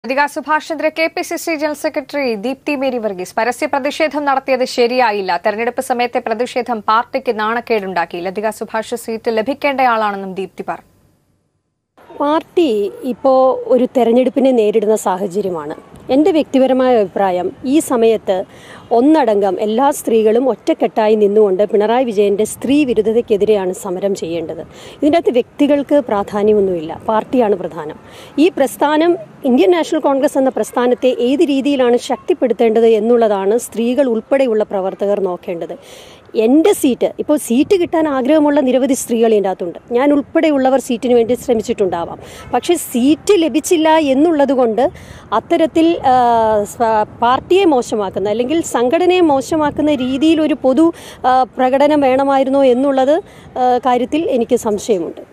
ലതിക സുഭാഷിനെതിരെ K P C C general secretary Deepthi Mary Varghese പരസ്യ പ്രതിഷേധം നടത്തിയത് ശരിയായില്ല തെരഞ്ഞെടുപ്പ് സമയത്തെ പ്രതിഷേധം പാർട്ടിക്ക് നാണക്കേടുണ്ടാക്കി ലതിക സുഭാഷ് സീറ്റ് ലഭിക്കേണ്ടയാളാണെന്നും ദീപ്തി പറഞ്ഞു പാർട്ടി ഇപ്പോൾ ഒരു തെരഞ്ഞെടുപ്പിനെ നേരിടുന്ന സാഹചര്യമാണ് എൻ്റെ വ്യക്തിപരമായ അഭിപ്രായം ഈ സമയത്ത് ഒന്നടങ്കം എല്ലാ സ്ത്രീകളും ഒറ്റക്കെട്ടായി നിന്നുകൊണ്ട് പിണറായി വിജയൻ്റെ സ്ത്രീ വിരുദ്ധതയ്ക്കെതിരെയാണ് സമരം ചെയ്യേണ്ടത് ഇതിൻ്റെ അകത്ത് വ്യക്തികൾക്ക് പ്രാധാന്യമൊന്നുമില്ല പാർട്ടിയാണ് പ്രധാനം ഈ പ്രസ്ഥാനം ഇന്ത്യൻ നാഷണൽ കോൺഗ്രസ് എന്ന പ്രസ്ഥാനത്തെ ഏത് രീതിയിലാണ് ശക്തിപ്പെടുത്തേണ്ടത് എന്നുള്ളതാണ് സ്ത്രീകൾ ഉൾപ്പെടെയുള്ള പ്രവർത്തകർ നോക്കേണ്ടത് എൻ്റെ സീറ്റ് ഇപ്പോൾ സീറ്റ് കിട്ടാൻ ആഗ്രഹമുള്ള നിരവധി സ്ത്രീകൾ ഇതിൻ്റെ അകത്തുണ്ട് ഞാൻ ഉൾപ്പെടെയുള്ളവർ സീറ്റിന് വേണ്ടി ശ്രമിച്ചിട്ടുണ്ടാവാം പക്ഷേ സീറ്റ് ലഭിച്ചില്ല എന്നുള്ളത് കൊണ്ട് അത്തരത്തിൽ ആ, സ്വ- പാർട്ടിയെ മോശമാക്കുന്ന അല്ലെങ്കിൽ സംഘടനയെ മോശമാക്കുന്ന രീതിയിൽ ഒരു പൊതു ആ, പ്രകടനം വേണമായിരുന്നോ എന്നുള്ളത് ആ, കാര്യത്തിൽ എനിക്ക് സംശയമുണ്ട്